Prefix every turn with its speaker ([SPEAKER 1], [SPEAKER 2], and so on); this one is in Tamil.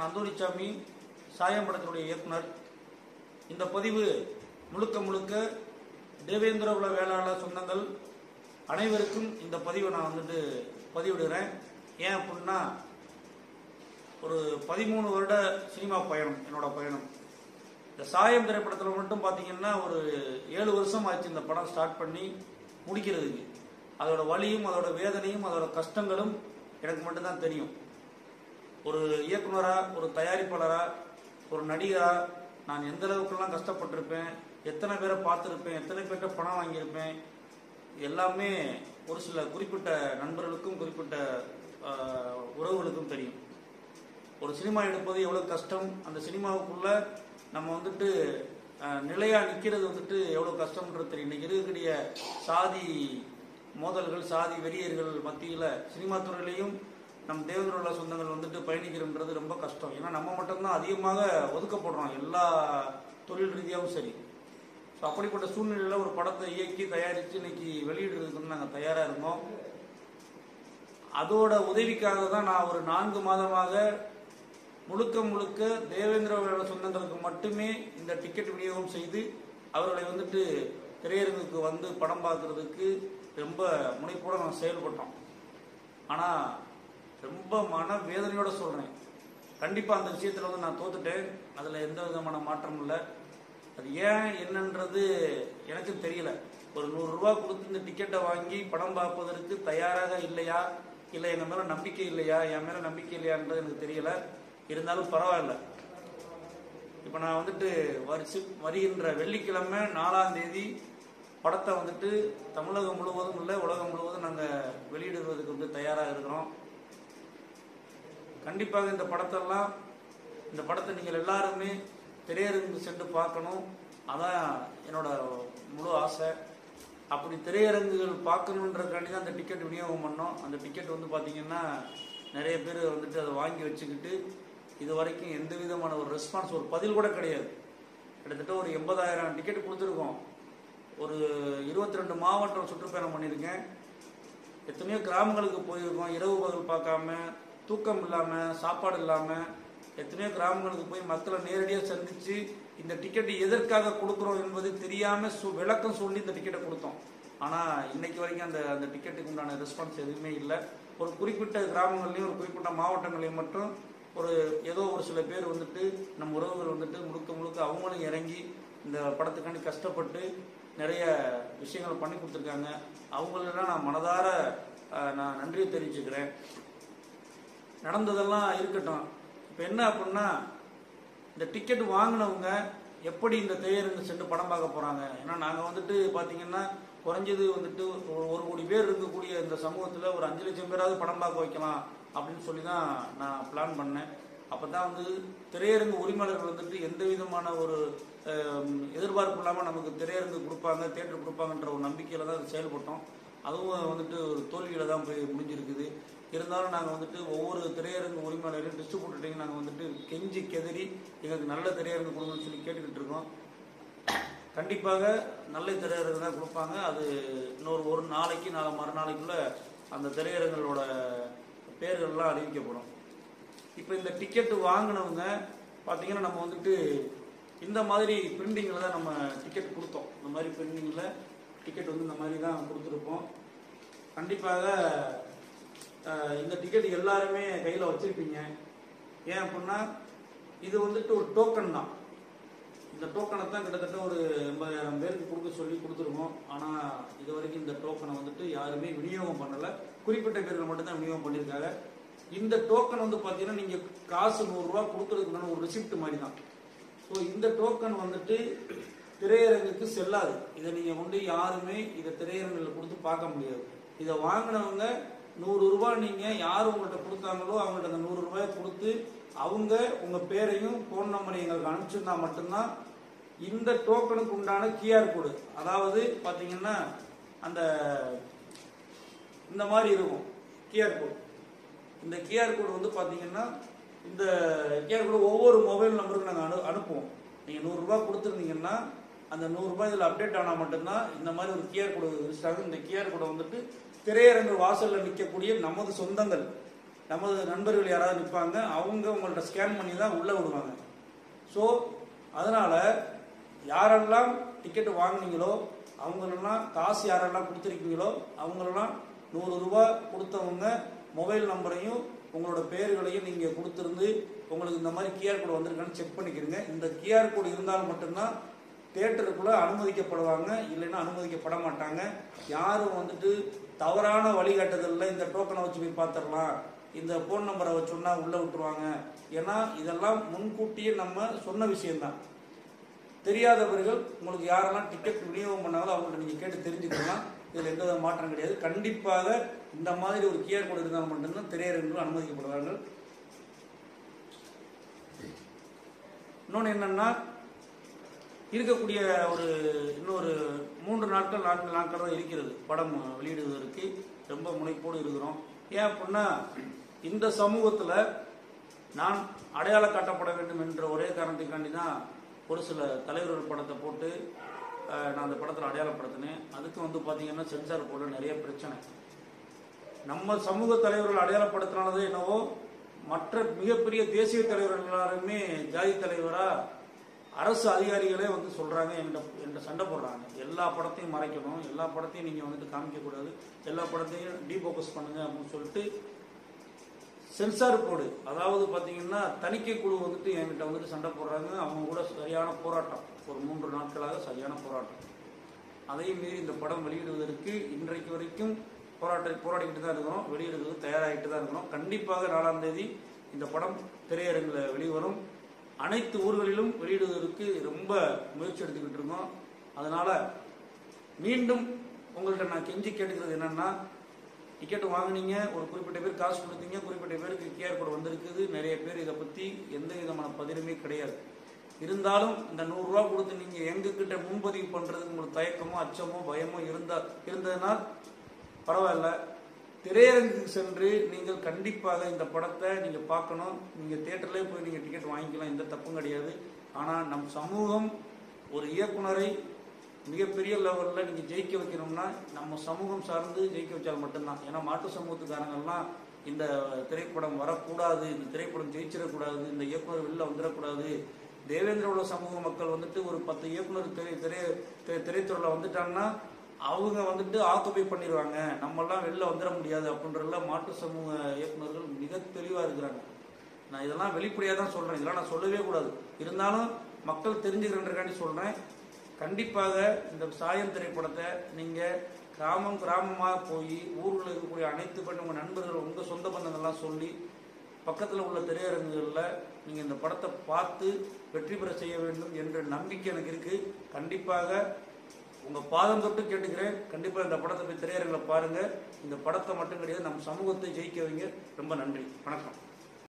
[SPEAKER 1] அந்தோணிச்சாமி சாயம் படத்தினுடைய இயக்குனர் இந்த பதிவு முழுக்க முழுக்க தேவேந்திர குல வேளாளர் சொந்தங்கள் அனைவருக்கும் இந்த பதிவை நான் வந்துட்டு பதிவிடுகிறேன் ஏன் அப்படின்னா ஒரு பதிமூணு வருட சினிமா பயணம் என்னோட பயணம் இந்த சாயம் திரைப்படத்தில் மட்டும் பார்த்தீங்கன்னா ஒரு ஏழு வருஷம் ஆச்சு இந்த படம் ஸ்டார்ட் பண்ணி முடிக்கிறதுக்கு அதோட வலியும் அதோட வேதனையும் அதோட கஷ்டங்களும் எனக்கு மட்டும்தான் தெரியும் ஒரு இயக்குனரா ஒரு தயாரிப்பாளரா ஒரு நடிகரா நான் எந்த அளவுக்குலாம் கஷ்டப்பட்டிருப்பேன் எத்தனை பேரை பார்த்துருப்பேன் எத்தனை பேர்கிட்ட பணம் வாங்கியிருப்பேன் எல்லாமே ஒரு சில குறிப்பிட்ட நண்பர்களுக்கும் குறிப்பிட்ட ஆஹ், உறவுகளுக்கும் தெரியும் ஒரு சினிமா எடுப்பது எவ்வளவு கஷ்டம் அந்த சினிமாவுக்குள்ள நம்ம வந்துட்டு அஹ், நிலையா நிக்கிறது வந்துட்டு எவ்வளவு கஷ்டம்ன்றது தெரியும் இன்னைக்கு இருக்கக்கூடிய சாதி மோதல்கள் சாதி வெறியர்கள் மத்தியில சினிமா துறையிலையும் நம் தேவதுரோல சொந்தங்கள் வந்துட்டு பயணிக்கிறன்றது ரொம்ப கஷ்டம் ஏன்னா நம்ம மட்டும்தான் அதிகமாக ஒதுக்கப்படுறோம் எல்லா தொழில் ரீதியாகவும் சரி ஸோ அப்படிப்பட்ட சூழ்நிலையில் ஒரு படத்தை இயக்கி தயாரித்து இன்னைக்கு வெளியிடுறதுக்கு நாங்கள் தயாராக இருந்தோம் அதோட உதவிக்காக தான் நான் ஒரு நான்கு மாதமாக முழுக்க முழுக்க தேவேந்திர வேளாள சொந்தங்களுக்கு மட்டுமே இந்த டிக்கெட் விநியோகம் செய்து அவர்களை வந்துட்டு திரையரங்குக்கு வந்து படம் பார்க்கறதுக்கு ரொம்ப முனைப்போட நான் செயல்பட்டோம் ஆனா ரொம்ப மன வேதனையோட சொல்றேன் கண்டிப்பா அந்த விஷயத்துல வந்து நான் தோத்துட்டேன் அதுல எந்த விதமான மாற்றமும் இல்லை அது ஏன் என்னன்றது எனக்கும் தெரியல ஒரு நூறு ரூபாய் கொடுத்து இந்த டிக்கெட்டை வாங்கி படம் பார்ப்பதற்கு தயாராக இல்லையா இல்ல எங்க மேல நம்பிக்கை இல்லையா என் மேல நம்பிக்கை இல்லையான்றது எனக்கு தெரியல இருந்தாலும் பரவாயில்ல இப்ப நான் வந்துட்டு வருஷ வருகின்ற வெள்ளிக்கிழமை நாலாம் தேதி படத்தை வந்துட்டு தமிழகம் முழுவதும் இல்லை உலகம் முழுவதும் நாங்க வெளியிடுவதற்கு வந்து தயாரா இருக்கிறோம் கண்டிப்பாக இந்த படத்தெல்லாம் இந்த படத்தை நீங்கள் எல்லாருமே திரையரங்கு சென்று பார்க்கணும் அதான் என்னோட முழு ஆசை அப்படி திரையரங்குகள் பார்க்கணுன்றதுக்காண்டி தான் அந்த டிக்கெட் விநியோகம் பண்ணோம் அந்த டிக்கெட் வந்து பார்த்தீங்கன்னா நிறைய பேர் வந்துட்டு அதை வாங்கி வச்சுக்கிட்டு இது வரைக்கும் எந்த விதமான ஒரு ரெஸ்பான்ஸ் ஒரு பதில் கூட கிடையாது கிட்டத்தட்ட ஒரு எண்பதாயிரம் டிக்கெட் கொடுத்துருக்கோம் ஒரு இருபத்தி ரெண்டு மாவட்டம் சுற்றுப்பயணம் பண்ணியிருக்கேன் எத்தனையோ கிராமங்களுக்கு போயிருக்கோம் இரவு பகல் பார்க்காம தூக்கம் இல்லாம சாப்பாடு இல்லாம எத்தனையோ கிராமங்களுக்கு போய் மக்களை நேரடியாக சந்திச்சு இந்த டிக்கெட் எதற்காக கொடுக்குறோம் என்பது தெரியாம சு- விளக்கம் சொல்லி இந்த டிக்கெட்டை கொடுத்தோம் ஆனா இன்னைக்கு வரைக்கும் அந்த அந்த டிக்கெட்டுக்கு உண்டான ரெஸ்பான்ஸ் எதுவுமே இல்லை ஒரு குறிப்பிட்ட கிராமங்கள்லயும் ஒரு குறிப்பிட்ட மாவட்டங்களையும் மட்டும் ஒரு ஏதோ ஒரு சில பேர் வந்துட்டு நம்ம உறவுகள் வந்துட்டு முழுக்க முழுக்க அவங்களும் இறங்கி இந்த படத்துக்காண்டி கஷ்டப்பட்டு நிறைய விஷயங்கள் பண்ணி கொடுத்துருக்காங்க அவங்களெல்லாம் நான் மனதார அஹ், நான் நன்றியை தெரிவிச்சுக்கிறேன் நடந்ததெல்லாம் இருக்கட்டும் இப்போ என்ன அப்படின்னா இந்த டிக்கெட் வாங்கினவங்க எப்படி இந்த திரையரங்கு சென்று படம் பார்க்க போறாங்க ஏன்னா நாங்கள் வந்துட்டு பார்த்தீங்கன்னா குறைஞ்சது வந்துட்டு ஒரு ஒரு கோடி பேர் இருக்கக்கூடிய இந்த சமூகத்தில் ஒரு அஞ்சு லட்சம் பேராவது படம் பார்க்க வைக்கலாம் அப்படின்னு சொல்லி தான் நான் பிளான் பண்ணேன் அப்போ தான் வந்து திரையரங்கு உரிமையாளர்கள் வந்துட்டு எந்த விதமான ஒரு அஹ், எதிர்பார்ப்பு இல்லாமல் நமக்கு திரையரங்கு கொடுப்பாங்க தேட்டர் கொடுப்பாங்கன்ற ஒரு நம்பிக்கையில் தான் அது செயல்பட்டோம் அதுவும் வந்துட்டு ஒரு தோல்வியில தான் போய் முடிஞ்சிருக்குது இருந்தாலும் நாங்கள் வந்துட்டு ஒவ்வொரு திரையரங்கு உரிமையாளரையும் டிஸ்ட்ரிபியூட்டரையும் நாங்கள் வந்துட்டு கெஞ்சி கெதறி எங்களுக்கு நல்ல திரையரங்கு கொடுங்கன்னு சொல்லி கேட்டுக்கிட்டு இருக்கோம் கண்டிப்பாக நல்ல திரையரங்கு தான் கொடுப்பாங்க அது இன்னொரு ஒரு நாளைக்கு நாளை மறுநாளைக்குள்ள அந்த திரையரங்களோட பேர்கள்லாம் அறிவிக்கப்படும் இப்போ இந்த டிக்கெட் வாங்கினவங்க பார்த்தீங்கன்னா நம்ம வந்துட்டு இந்த மாதிரி பிரிண்டிங்கில் தான் நம்ம டிக்கெட் கொடுத்தோம் இந்த மாதிரி பிரிண்டிங்கில் டிக்கெட் வந்து இந்த மாதிரி தான் கொடுத்துருப்போம் கண்டிப்பாக அஹ், இந்த டிக்கெட் எல்லாருமே கையில் வச்சிருப்பீங்க ஏன் அப்படின்னா இது வந்துட்டு ஒரு டோக்கன் தான் இந்த டோக்கனை தான் கிட்டத்தட்ட ஒரு எண்பதாயிரம் பேருக்கு கொடுக்க சொல்லி கொடுத்துருக்கோம் ஆனால் இது வரைக்கும் இந்த டோக்கனை வந்துட்டு யாருமே விநியோகம் பண்ணலை குறிப்பிட்ட பேர்கள் மட்டும்தான் விநியோகம் பண்ணியிருக்காங்க இந்த டோக்கன் வந்து பார்த்தீங்கன்னா நீங்கள் காசு நூறுரூவா கொடுக்கறதுக்கு ஒரு ரிசிப்ட் மாதிரி தான் ஸோ இந்த டோக்கன் வந்துட்டு திரையரங்குக்கு செல்லாது இதை நீங்கள் கொண்டு யாருமே இதை திரையரங்கில் கொடுத்து பார்க்க முடியாது இதை வாங்கினவங்க நூறு ரூபாய் நீங்கள் யார் உங்கள்கிட்ட கொடுத்தாங்களோ அவங்கள்ட்ட அந்த நூறு ரூபாயை கொடுத்து அவங்க உங்கள் பேரையும் ஃபோன் நம்பரையும் எங்களுக்கு அனுப்பிச்சிருந்தா மட்டும்தான் இந்த டோக்கனுக்கு உண்டான கியூஆர் கோடு அதாவது பார்த்தீங்கன்னா அந்த இந்த மாதிரி இருக்கும் கியூஆர் கோட் இந்த கியூஆர் கோடு வந்து பார்த்தீங்கன்னா இந்த கியூஆர் கோடு ஒவ்வொரு மொபைல் நம்பருக்கும் நாங்கள் அனு அனுப்புவோம் நீங்கள் நூறுரூபா கொடுத்துருந்தீங்கன்னா அந்த நூறுரூபா இதில் அப்டேட் ஆனால் மட்டும்தான் இந்த மாதிரி ஒரு கியூஆர் கோடு ரிஜிஸ்டர் ஆகும் இந்த கியூஆர் கோடை வந்துட்டு திரையரங்கு வாசலில் நிற்கக்கூடிய நமது சொந்தங்கள் நமது நண்பர்கள் யாராவது நிற்பாங்க அவங்க உங்கள்ட்ட ஸ்கேன் பண்ணி தான் உள்ளே விடுவாங்க ஸோ அதனால யாரெல்லாம் டிக்கெட் வாங்குனீங்களோ அவங்களெல்லாம் காசு யாரெல்லாம் கொடுத்துருக்கீங்களோ அவங்களெல்லாம் நூறு ரூபாய் கொடுத்தவங்க மொபைல் நம்பரையும் உங்களோட பேர்களையும் நீங்கள் கொடுத்துருந்து உங்களுக்கு இந்த மாதிரி கியூஆர் கோடு வந்திருக்கான்னு செக் பண்ணிக்கிறீங்க இந்த கியூஆர் கோடு இருந்தால் மட்டும்தான் தேட்டருக்குள்ள அனுமதிக்கப்படுவாங்க இல்லைன்னா அனுமதிக்கப்பட மாட்டாங்க யாரும் வந்துட்டு தவறான வழிகாட்டுதலில் இந்த டோக்கனை வச்சு போய் பார்த்துடலாம் இந்த ஃபோன் நம்பரை வச்சோன்னா உள்ளே விட்டுருவாங்க ஏன்னா இதெல்லாம் முன்கூட்டியே நம்ம சொன்ன விஷயம்தான் தெரியாதவர்கள் உங்களுக்கு யாரெல்லாம் டிக்கெட் விநியோகம் பண்ணாங்களோ அவங்கள்ட்ட நீங்கள் கேட்டு தெரிஞ்சுக்கலாம் இதில் எந்த வித மாற்றம் கிடையாது கண்டிப்பாக இந்த மாதிரி ஒரு கியூஆர் கோடு இருந்தால் மட்டும்தான் திரையரங்குகள் அனுமதிக்கப்படுவார்கள் இன்னொன்று என்னன்னா இருக்கக்கூடிய ஒரு இன்னொரு மூன்று நாட்கள் நான்கு நாட்கள் தான் இருக்கிறது படம் வெளியிடுவதற்கு ரொம்ப முனைப்போடு இருக்கிறோம் ஏன் அப்படின்னா இந்த சமூகத்தில் நான் அடையாளம் காட்டப்பட வேண்டும் என்ற ஒரே காரணத்துக்காண்டி தான் ஒரு சில தலைவர்கள் படத்தை போட்டு அஹ், நான் அந்த படத்தில் அடையாளப்படுத்தினேன் அதுக்கு வந்து பார்த்தீங்கன்னா சென்சார் போர்டில் நிறைய பிரச்சனை நம்ம சமூக தலைவர்கள் அடையாளப்படுத்தினாலதோ என்னவோ மற்ற மிகப்பெரிய தேசிய தலைவர்கள் எல்லாருமே ஜாதி தலைவரா அரசு அதிகாரிகளே வந்து சொல்றாங்க என்கிட்ட என்கிட்ட சண்டை போடுறாங்க எல்லா படத்தையும் மறைக்கணும் எல்லா படத்தையும் நீங்க வந்துட்டு காமிக்க கூடாது எல்லா படத்தையும் டீபோக்கஸ் பண்ணுங்க அப்படின்னு சொல்லிட்டு சென்சார் போர்டு அதாவது பாத்தீங்கன்னா தணிக்கை குழு வந்துட்டு என்கிட்ட வந்துட்டு சண்டை போடுறாங்க அவங்க கூட சரியான போராட்டம் ஒரு மூன்று நாட்களாக சரியான போராட்டம் அதையும் மீறி இந்த படம் வெளியிடுவதற்கு இன்றைக்கு வரைக்கும் போராட்ட போராடிக்கிட்டு தான் இருக்கிறோம் வெளியிடுவதற்கு தயாராகிட்டு தான் இருக்கிறோம் கண்டிப்பாக நாலாம் தேதி இந்த படம் திரையரங்கில் வெளிவரும் அனைத்து ஊர்களிலும் வெளியிடுவதற்கு ரொம்ப முயற்சி எடுத்துக்கிட்டு இருக்கோம் அதனால மீண்டும் உங்கள்கிட்ட நான் கெஞ்சி கேட்டுக்கிறது என்னன்னா டிக்கெட் வாங்குனீங்க ஒரு குறிப்பிட்ட பேர் காசு கொடுத்தீங்க குறிப்பிட்ட பேருக்கு கியூஆர் கோடு வந்திருக்குது நிறைய பேர் இதை பற்றி எந்த விதமான பதிலுமே கிடையாது இருந்தாலும் இந்த நூறுரூவா கொடுத்து நீங்கள் எங்ககிட்ட முன்பதிவு பண்ணுறதுக்கு உங்களுக்கு தயக்கமோ அச்சமோ பயமோ இருந்தா இருந்ததுனால் பரவாயில்ல திரையரங்குக்கு சென்று நீங்கள் கண்டிப்பாக இந்த படத்தை நீங்கள் பார்க்கணும் நீங்கள் தியேட்டர்லேயே போய் நீங்கள் டிக்கெட் வாங்கிக்கலாம் எந்த தப்பும் கிடையாது ஆனால் நம் சமூகம் ஒரு இயக்குனரை மிகப்பெரிய லெவலில் நீங்கள் ஜெயிக்க வைக்கணும்னா நம்ம சமூகம் சார்ந்து ஜெயிக்க வச்சால் மட்டும்தான் ஏன்னா மாட்டு சமூகத்துக்காரங்கெல்லாம் இந்த திரைப்படம் வரக்கூடாது இந்த திரைப்படம் ஜெயிச்சிடக்கூடாது இந்த இயக்குனர் வெளில வந்துடக்கூடாது தேவேந்திர உள்ள சமூக மக்கள் வந்துட்டு ஒரு பத்து இயக்குனர் திரை திரை திரை- திரைத்துறையில வந்துட்டாங்கன்னா அவங்க வந்துட்டு ஆக்குபை பண்ணிடுவாங்க நம்மெல்லாம் வெளில வந்துட முடியாது அப்படின்றதுல மாட்டு சமூக இயக்குனர்கள் மிக தெளிவாக இருக்கிறாங்க நான் இதெல்லாம் வெளிப்படையாக தான் சொல்கிறேன் இதெல்லாம் நான் சொல்லவே கூடாது இருந்தாலும் மக்கள் தெரிஞ்சுக்கிறன்றக்காண்டி சொல்கிறேன் கண்டிப்பாக இந்த சாயம் திரைப்படத்தை நீங்கள் கிராமம் கிராமமாக போய் ஊரில் இருக்கக்கூடிய அனைத்து பெண் உங்கள் நண்பர்கள் உங்கள் சொந்த பந்தங்கள்லாம் சொல்லி பக்கத்தில் உள்ள திரையரங்குகளில் நீங்கள் இந்த படத்தை பார்த்து வெற்றி பெற செய்ய வேண்டும் என்ற நம்பிக்கை எனக்கு இருக்குது கண்டிப்பாக உங்கள் பாதம் தொட்டு கேட்டுக்கிறேன் கண்டிப்பாக இந்த படத்தை போய் திரையரங்கில் பாருங்கள் இந்த படத்தை மட்டும் கிடையாது நம்ம சமூகத்தை ஜெயிக்க வைங்க ரொம்ப நன்றி வணக்கம்